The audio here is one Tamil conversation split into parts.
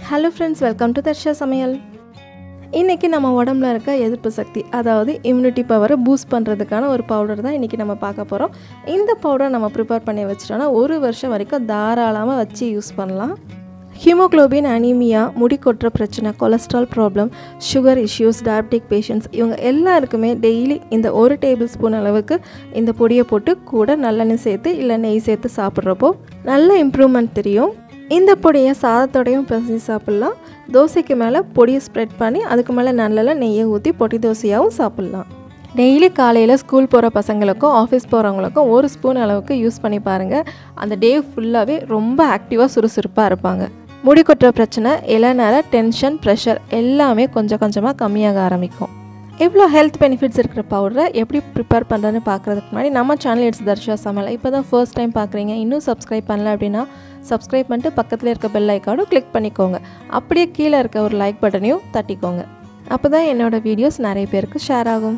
hello friends welcome to Dharsha சமையல் இன்றைக்கி நம்ம உடம்புல இருக்க எதிர்ப்பு சக்தி அதாவது இம்யூனிட்டி பவரை பூஸ்ட் பண்ணுறதுக்கான ஒரு பவுடர் தான் இன்றைக்கி நம்ம பார்க்க போகிறோம் இந்த பவுடர் நம்ம ப்ரிப்பேர் பண்ணி வச்சிட்டோன்னா ஒரு வருஷம் வரைக்கும் தாராளமாக வச்சு யூஸ் பண்ணலாம் ஹீமோக்ளோபின் அனீமியா முடி கொட்டுற பிரச்சனை cholesterol problem sugar issues diabetic patients இவங்க எல்லாருக்குமே டெய்லி இந்த ஒரு டேபிள் ஸ்பூன் அளவுக்கு இந்த பொடியை போட்டு கூட நல்லெண்ணெய் சேர்த்து இல்லை நெய் சேர்த்து சாப்பிட்றப்போ நல்ல இம்ப்ரூவ்மெண்ட் தெரியும் இந்த பொடியை சாதத்தோடையும் பிசைஞ்சு சாப்பிட்லாம் தோசைக்கு மேலே பொடியை ஸ்ப்ரெட் பண்ணி அதுக்கு மேலே நல்ல நெய்யை ஊற்றி பொடி தோசையாகவும் சாப்பிட்லாம் டெய்லி காலையில் ஸ்கூல் போகிற பசங்களுக்கும் ஆஃபீஸ் போகிறவங்களுக்கும் ஒரு ஸ்பூன் அளவுக்கு யூஸ் பண்ணி பாருங்கள் அந்த டே ஃபுல்லாகவே ரொம்ப ஆக்டிவாக சுறுசுறுப்பாக இருப்பாங்க முடி கொட்டுற பிரச்சனை இளநர டென்ஷன் ப்ரெஷர் எல்லாமே கொஞ்சம் கொஞ்சமாக கம்மியாக ஆரம்பிக்கும் எவ்வளோ ஹெல்த் பெனிஃபிட்ஸ் இருக்கிற பவுடரை எப்படி ப்ரிப்பேர் பண்ணுறதுன்னு பார்க்குறதுக்கு முன்னாடி நம்ம சேனல் இட்ஸ் தர்ஷா சமையல் இப்போ தான் ஃபர்ஸ்ட் டைம் பார்க்குறீங்க இன்னும் சப்ஸ்கிரைப் பண்ணல அப்படின்னா சப்ஸ்கிரைப் பண்ணிட்டு பக்கத்தில் இருக்க பெல் ஐக்கானும் கிளிக் பண்ணிக்கோங்க அப்படியே கீழே இருக்க ஒரு லைக் பட்டனையும் தட்டிக்கோங்க அப்போ தான் என்னோடய வீடியோஸ் நிறைய பேருக்கு ஷேர் ஆகும்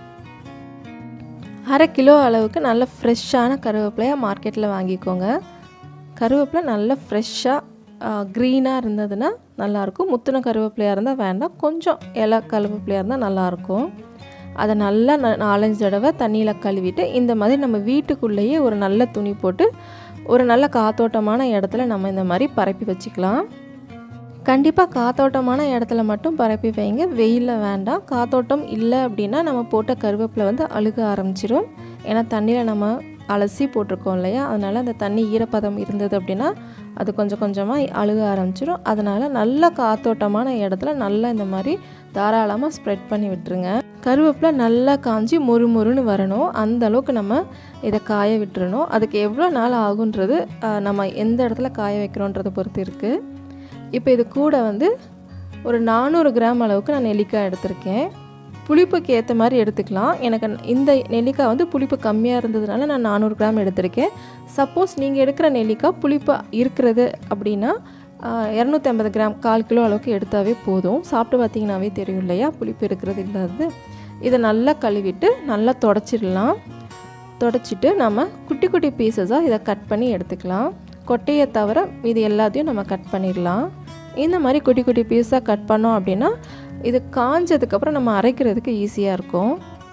அரை கிலோ அளவுக்கு நல்ல ஃப்ரெஷ்ஷான கருவேப்பிலையாக மார்க்கெட்டில் வாங்கிக்கோங்க கருவேப்பிலை நல்ல ஃப்ரெஷ்ஷாக க்ரீனாக இருந்ததுன்னா நல்லாயிருக்கும் முத்தின கருவேப்பிலையாக இருந்தால் வேண்டாம் கொஞ்சம் இலை கருவேப்பிலையாக இருந்தால் நல்லாயிருக்கும் அதை நல்லா ந நாலஞ்சு தடவை தண்ணியில் கழுவிட்டு இந்த மாதிரி நம்ம வீட்டுக்குள்ளேயே ஒரு நல்ல துணி போட்டு ஒரு நல்ல காத்தோட்டமான இடத்துல நம்ம இந்த மாதிரி பரப்பி வச்சுக்கலாம் கண்டிப்பாக காத்தோட்டமான இடத்துல மட்டும் பரப்பி வைங்க வெயிலில் வேண்டாம் காத்தோட்டம் இல்லை அப்படின்னா நம்ம போட்ட கருவேப்பிலை வந்து அழுக ஆரம்பிச்சிரும் ஏன்னா தண்ணியில் நம்ம அலசி போட்டிருக்கோம் இல்லையா அதனால் அந்த தண்ணி ஈரப்பதம் இருந்தது அப்படின்னா அது கொஞ்சம் கொஞ்சமாக அழுக ஆரம்பிச்சிடும் அதனால் நல்ல காத்தோட்டமான இடத்துல நல்லா இந்த மாதிரி தாராளமாக ஸ்ப்ரெட் பண்ணி விட்டுருங்க கருவேப்பிலை நல்லா காஞ்சி மொறு மொறுன்னு வரணும் அந்த அளவுக்கு நம்ம இதை காய விட்டுறணும் அதுக்கு எவ்வளோ நாள் ஆகுன்றது நம்ம எந்த இடத்துல காய வைக்கிறோன்றதை பொறுத்து இருக்குது இப்போ இது கூட வந்து ஒரு நானூறு கிராம் அளவுக்கு நான் நெல்லிக்காய் எடுத்திருக்கேன் புளிப்புக்கு ஏற்ற மாதிரி எடுத்துக்கலாம் எனக்கு இந்த நெல்லிக்காய் வந்து புளிப்பு கம்மியாக இருந்ததுனால நான் நானூறு கிராம் எடுத்திருக்கேன் சப்போஸ் நீங்கள் எடுக்கிற நெல்லிக்காய் புளிப்பு இருக்கிறது அப்படின்னா இரநூத்தி ஐம்பது கிராம் கால் கிலோ அளவுக்கு எடுத்தாவே போதும் சாப்பிட்டு பார்த்தீங்கன்னாவே தெரியும் இல்லையா புளிப்பு இருக்கிறது இல்லாதது இதை நல்லா கழுவிட்டு நல்லா தொடச்சிடலாம் தொடச்சிட்டு நம்ம குட்டி குட்டி பீசஸாக இதை கட் பண்ணி எடுத்துக்கலாம் கொட்டையை தவிர இது எல்லாத்தையும் நம்ம கட் பண்ணிடலாம் இந்த மாதிரி குட்டி குட்டி பீஸாக கட் பண்ணோம் அப்படின்னா இது காஞ்சதுக்கப்புறம் நம்ம அரைக்கிறதுக்கு ஈஸியாக இருக்கும்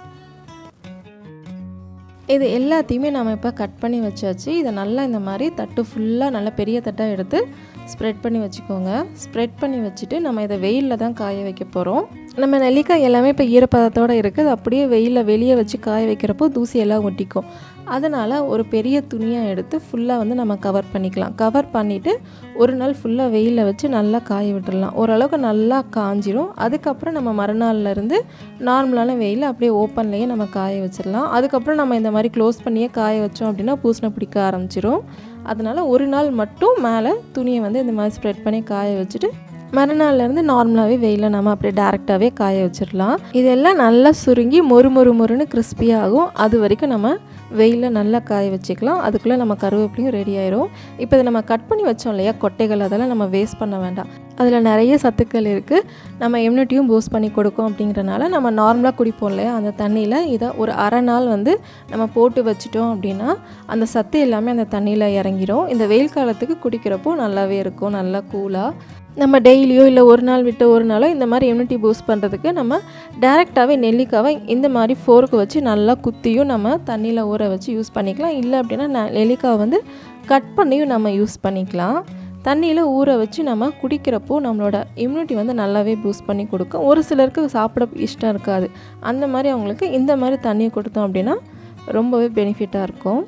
இது எல்லாத்தையுமே நம்ம இப்போ கட் பண்ணி வச்சாச்சு இதை நல்லா இந்த மாதிரி தட்டு ஃபுல்லாக நல்லா பெரிய தட்டாக எடுத்து ஸ்ப்ரெட் பண்ணி வச்சுக்கோங்க ஸ்ப்ரெட் பண்ணி வச்சுட்டு நம்ம இதை வெயிலில் தான் காய வைக்க போகிறோம் நம்ம நெல்லிக்காய் எல்லாமே இப்போ ஈரப்பதத்தோடு இருக்குது அப்படியே வெயிலில் வெளியே வச்சு காய வைக்கிறப்போ தூசி எல்லாம் ஒட்டிக்கும் அதனால் ஒரு பெரிய துணியாக எடுத்து ஃபுல்லாக வந்து நம்ம கவர் பண்ணிக்கலாம் கவர் பண்ணிவிட்டு ஒரு நாள் ஃபுல்லாக வெயிலில் வச்சு நல்லா காய விட்டுடலாம் ஓரளவுக்கு நல்லா காஞ்சிரும் அதுக்கப்புறம் நம்ம மறுநாள்லேருந்து நார்மலான வெயில் அப்படியே ஓப்பன்லேயே நம்ம காய வச்சிடலாம் அதுக்கப்புறம் நம்ம இந்த மாதிரி க்ளோஸ் பண்ணியே காய வச்சோம் அப்படின்னா பூசணை பிடிக்க ஆரம்பிச்சிரும் அதனால் ஒரு நாள் மட்டும் மேலே துணியை வந்து இந்த மாதிரி ஸ்ப்ரெட் பண்ணி காய வச்சுட்டு மறுநாள்லேருந்து நார்மலாகவே வெயிலில் நம்ம அப்படியே டேரெக்டாகவே காய வச்சிடலாம் இதெல்லாம் நல்லா சுருங்கி மொறு மொறு மொறுன்னு கிறிஸ்பியாகும் அது வரைக்கும் நம்ம வெயிலில் நல்லா காய வச்சுக்கலாம் அதுக்குள்ளே நம்ம கருவேப்பிலையும் ரெடி ஆயிரும் இப்போ இதை நம்ம கட் பண்ணி வச்சோம் இல்லையா கொட்டைகள் அதெல்லாம் நம்ம வேஸ்ட் பண்ண வேண்டாம் அதில் நிறைய சத்துக்கள் இருக்குது நம்ம இம்யூனிட்டியும் பூஸ்ட் பண்ணி கொடுக்கும் அப்படிங்கிறனால நம்ம நார்மலாக குடிப்போம் இல்லையா அந்த தண்ணியில் இதை ஒரு அரை நாள் வந்து நம்ம போட்டு வச்சிட்டோம் அப்படின்னா அந்த சத்து எல்லாமே அந்த தண்ணியில் இறங்கிடும் இந்த வெயில் காலத்துக்கு குடிக்கிறப்போ நல்லாவே இருக்கும் நல்லா கூலாக நம்ம டெய்லியோ இல்லை ஒரு நாள் விட்டு ஒரு நாளோ இந்த மாதிரி இம்யூனிட்டி பூஸ்ட் பண்ணுறதுக்கு நம்ம டேரெக்டாகவே நெல்லிக்காவை இந்த மாதிரி ஃபோர்க்கு வச்சு நல்லா குத்தியும் நம்ம தண்ணியில் ஊற வச்சு யூஸ் பண்ணிக்கலாம் இல்லை அப்படின்னா நெல்லிக்காவை வந்து கட் பண்ணியும் நம்ம யூஸ் பண்ணிக்கலாம் தண்ணியில் ஊற வச்சு நம்ம குடிக்கிறப்போ நம்மளோட இம்யூனிட்டி வந்து நல்லாவே பூஸ்ட் பண்ணி கொடுக்கும் ஒரு சிலருக்கு சாப்பிட இஷ்டம் இருக்காது அந்த மாதிரி அவங்களுக்கு இந்த மாதிரி தண்ணியை கொடுத்தோம் அப்படின்னா ரொம்பவே பெனிஃபிட்டாக இருக்கும்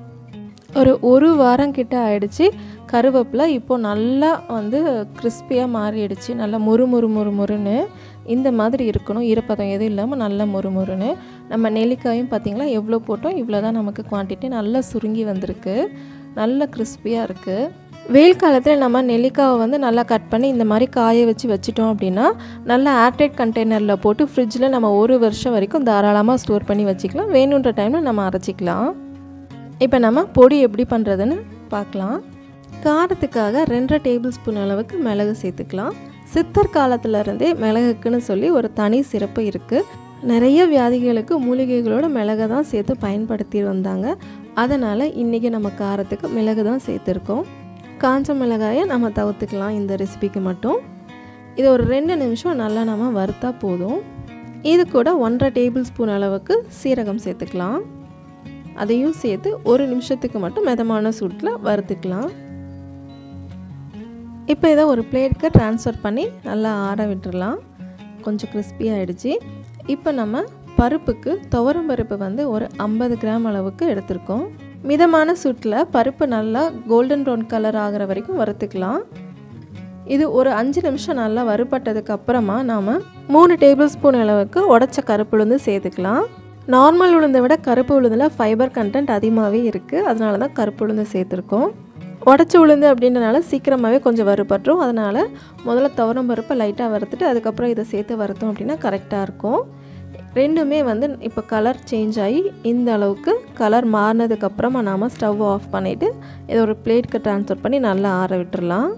ஒரு ஒரு வாரம் கிட்ட ஆயிடுச்சு கருவேப்பிலை இப்போது நல்லா வந்து கிறிஸ்பியாக மாறிடுச்சு நல்லா மொறு மொறு மொறு மொறுன்னு இந்த மாதிரி இருக்கணும் ஈரப்பதம் எதுவும் இல்லாமல் நல்லா மொறு மொறுன்னு நம்ம நெல்லிக்காயும் பார்த்திங்களா எவ்வளோ போட்டோம் இவ்வளோ தான் நமக்கு குவான்டிட்டி நல்லா சுருங்கி வந்திருக்கு நல்ல கிறிஸ்பியாக இருக்குது வெயில் காலத்தில் நம்ம நெல்லிக்காவை வந்து நல்லா கட் பண்ணி இந்த மாதிரி காய வச்சு வச்சிட்டோம் அப்படின்னா நல்லா ஏர்டைட் கண்டெய்னரில் போட்டு ஃப்ரிட்ஜில் நம்ம ஒரு வருஷம் வரைக்கும் தாராளமாக ஸ்டோர் பண்ணி வச்சுக்கலாம் வேணுன்ற டைமில் நம்ம அரைச்சிக்கலாம் இப்போ நம்ம பொடி எப்படி பண்ணுறதுன்னு பார்க்கலாம் காரத்துக்காக ரெண்டரை டேபிள் ஸ்பூன் அளவுக்கு மிளகு சேர்த்துக்கலாம் சித்தர் காலத்துலேருந்தே மிளகுக்குன்னு சொல்லி ஒரு தனி சிறப்பு இருக்குது நிறைய வியாதிகளுக்கு மூலிகைகளோட மிளகை தான் சேர்த்து பயன்படுத்தி வந்தாங்க அதனால் இன்றைக்கி நம்ம காரத்துக்கு மிளகு தான் சேர்த்துருக்கோம் காஞ்ச மிளகாயை நம்ம தவிர்த்துக்கலாம் இந்த ரெசிபிக்கு மட்டும் இது ஒரு ரெண்டு நிமிஷம் நல்லா நம்ம வறுத்தா போதும் இது கூட ஒன்றரை டேபிள் ஸ்பூன் அளவுக்கு சீரகம் சேர்த்துக்கலாம் அதையும் சேர்த்து ஒரு நிமிஷத்துக்கு மட்டும் மிதமான சூட்டில் வறுத்துக்கலாம் இப்போ இதை ஒரு பிளேட்க்கு ட்ரான்ஸ்ஃபர் பண்ணி நல்லா ஆற விட்டுடலாம் கொஞ்சம் கிறிஸ்பி ஆகிடுச்சு இப்போ நம்ம பருப்புக்கு துவரம் பருப்பு வந்து ஒரு ஐம்பது கிராம் அளவுக்கு எடுத்திருக்கோம் மிதமான சூட்டில் பருப்பு நல்லா கோல்டன் ப்ரௌன் கலர் ஆகிற வரைக்கும் வறுத்துக்கலாம் இது ஒரு அஞ்சு நிமிஷம் நல்லா வறுபட்டதுக்கு அப்புறமா நாம் மூணு டேபிள் ஸ்பூன் அளவுக்கு உடச்ச கருப்பு உளுந்து சேர்த்துக்கலாம் நார்மல் உளுந்தை விட கருப்பு உளுந்தில் ஃபைபர் கண்டென்ட் அதிகமாகவே இருக்குது அதனால தான் கருப்பு உளுந்து சேர்த்துருக்கோம் உடச்ச உளுந்து அப்படின்றனால சீக்கிரமாகவே கொஞ்சம் வறுபட்டுரும் அதனால் முதல்ல துவரம் பருப்பை லைட்டாக வறுத்துட்டு அதுக்கப்புறம் இதை சேர்த்து வறுத்தோம் அப்படின்னா கரெக்டாக இருக்கும் ரெண்டுமே வந்து இப்போ கலர் சேஞ்ச் ஆகி இந்த அளவுக்கு கலர் மாறினதுக்கப்புறமா நாம் ஸ்டவ் ஆஃப் பண்ணிவிட்டு இதை ஒரு பிளேட்க்கு ட்ரான்ஸ்ஃபர் பண்ணி நல்லா ஆற விட்டுறலாம்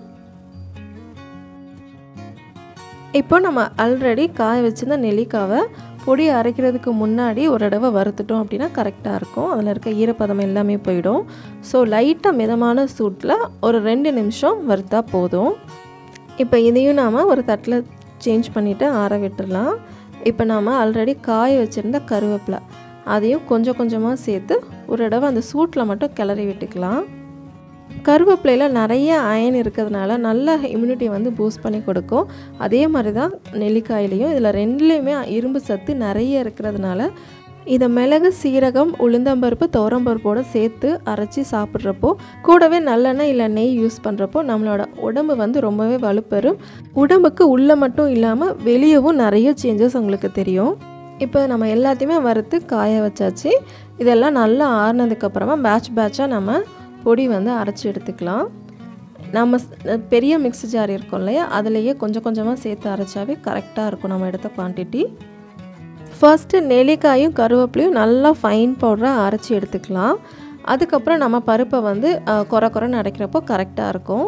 இப்போ நம்ம ஆல்ரெடி காய வச்சிருந்த நெல்லிக்காவை பொடி அரைக்கிறதுக்கு முன்னாடி ஒரு தடவை வறுத்துட்டோம் அப்படின்னா கரெக்டாக இருக்கும் அதில் இருக்க ஈரப்பதம் எல்லாமே போயிடும் ஸோ லைட்டாக மிதமான சூட்டில் ஒரு ரெண்டு நிமிஷம் வறுத்தா போதும் இப்போ இதையும் நாம் ஒரு தட்டில் சேஞ்ச் பண்ணிவிட்டு ஆற விட்டுடலாம் இப்போ நாம் ஆல்ரெடி காய வச்சுருந்த கருவேப்பிலை அதையும் கொஞ்சம் கொஞ்சமாக சேர்த்து ஒரு தடவை அந்த சூட்டில் மட்டும் கிளறி விட்டுக்கலாம் கருவேப்பிலையில் நிறைய அயன் இருக்கிறதுனால நல்ல இம்யூனிட்டி வந்து பூஸ்ட் பண்ணி கொடுக்கும் அதே மாதிரி தான் நெல்லிக்காயிலையும் இதில் ரெண்டுலேயுமே இரும்பு சத்து நிறைய இருக்கிறதுனால இதை மிளகு சீரகம் உளுந்தம்பருப்பு துவரம்பருப்போடு சேர்த்து அரைச்சி சாப்பிட்றப்போ கூடவே நல்லெண்ணெய் இல்லை நெய் யூஸ் பண்ணுறப்போ நம்மளோட உடம்பு வந்து ரொம்பவே வலுப்பெறும் உடம்புக்கு உள்ளே மட்டும் இல்லாமல் வெளியவும் நிறைய சேஞ்சஸ் உங்களுக்கு தெரியும் இப்போ நம்ம எல்லாத்தையுமே வறுத்து காய வச்சாச்சு இதெல்லாம் நல்லா ஆறுனதுக்கப்புறமா பேட்ச் பேட்சாக நம்ம பொடி வந்து அரைச்சி எடுத்துக்கலாம் நம்ம பெரிய மிக்ஸி ஜார் இருக்கும் இல்லையா அதுலேயே கொஞ்சம் கொஞ்சமாக சேர்த்து அரைச்சாவே கரெக்டாக இருக்கும் நம்ம எடுத்த குவான்டிட்டி ஃபர்ஸ்ட்டு நெல்லிக்காயும் கருவேப்பிலையும் நல்லா ஃபைன் பவுடராக அரைச்சி எடுத்துக்கலாம் அதுக்கப்புறம் நம்ம பருப்பை வந்து குறை குறைன்னு அரைக்கிறப்போ கரெக்டாக இருக்கும்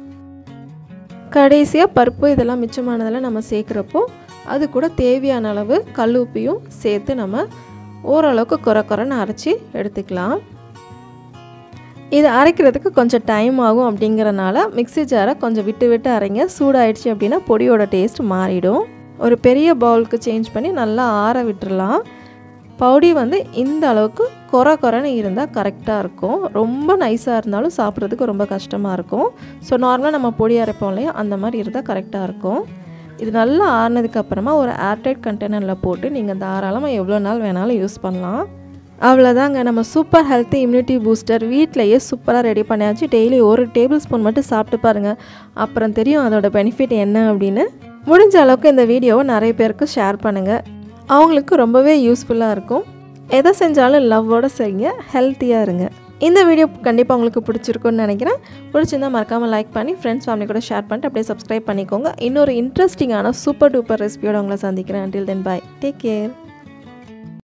கடைசியாக பருப்பு இதெல்லாம் மிச்சமானதெல்லாம் நம்ம சேர்க்குறப்போ அது கூட தேவையான அளவு கல் உப்பையும் சேர்த்து நம்ம ஓரளவுக்கு குறை குறைன்னு அரைச்சி எடுத்துக்கலாம் இது அரைக்கிறதுக்கு கொஞ்சம் டைம் ஆகும் அப்படிங்கிறனால மிக்ஸி ஜாரை கொஞ்சம் விட்டு விட்டு அரைங்க சூடாயிடுச்சு அப்படின்னா பொடியோட டேஸ்ட் மாறிடும் ஒரு பெரிய பவுலுக்கு சேஞ்ச் பண்ணி நல்லா ஆற விட்டுறலாம் பவுடி வந்து இந்த அளவுக்கு குறை குறைன்னு இருந்தால் கரெக்டாக இருக்கும் ரொம்ப நைஸாக இருந்தாலும் சாப்பிட்றதுக்கு ரொம்ப கஷ்டமாக இருக்கும் ஸோ நார்மலாக நம்ம பொடி அரைப்போம் இல்லையா அந்த மாதிரி இருந்தால் கரெக்டாக இருக்கும் இது நல்லா ஆறினதுக்கப்புறமா ஒரு ஏர்டைட் கண்டெய்னரில் போட்டு நீங்கள் தாராளமாக எவ்வளோ நாள் வேணாலும் யூஸ் பண்ணலாம் அவ்வளோதாங்க நம்ம சூப்பர் ஹெல்த்தி இம்யூனிட்டி பூஸ்டர் வீட்டிலையே சூப்பராக ரெடி பண்ணியாச்சு டெய்லி ஒரு டேபிள் ஸ்பூன் மட்டும் சாப்பிட்டு பாருங்கள் அப்புறம் தெரியும் அதோட பெனிஃபிட் என்ன அப்படின்னு முடிஞ்ச அளவுக்கு இந்த வீடியோவை நிறைய பேருக்கு ஷேர் பண்ணுங்கள் அவங்களுக்கு ரொம்பவே யூஸ்ஃபுல்லாக இருக்கும் எதை செஞ்சாலும் லவ்வோடு செய்யுங்க ஹெல்த்தியாக இருங்க இந்த வீடியோ கண்டிப்பாக உங்களுக்கு பிடிச்சிருக்குன்னு நினைக்கிறேன் பிடிச்சிருந்தால் மறக்காமல் லைக் பண்ணி ஃப்ரெண்ட்ஸ் ஃபேமிலி கூட ஷேர் பண்ணிட்டு அப்படியே சப்ஸ்கிரைப் பண்ணிக்கோங்க இன்னொரு இன்ட்ரெஸ்டிங்கான சூப்பர் டூப்பர் ரெசிபியோட உங்களை சந்திக்கிறேன் until then bye take care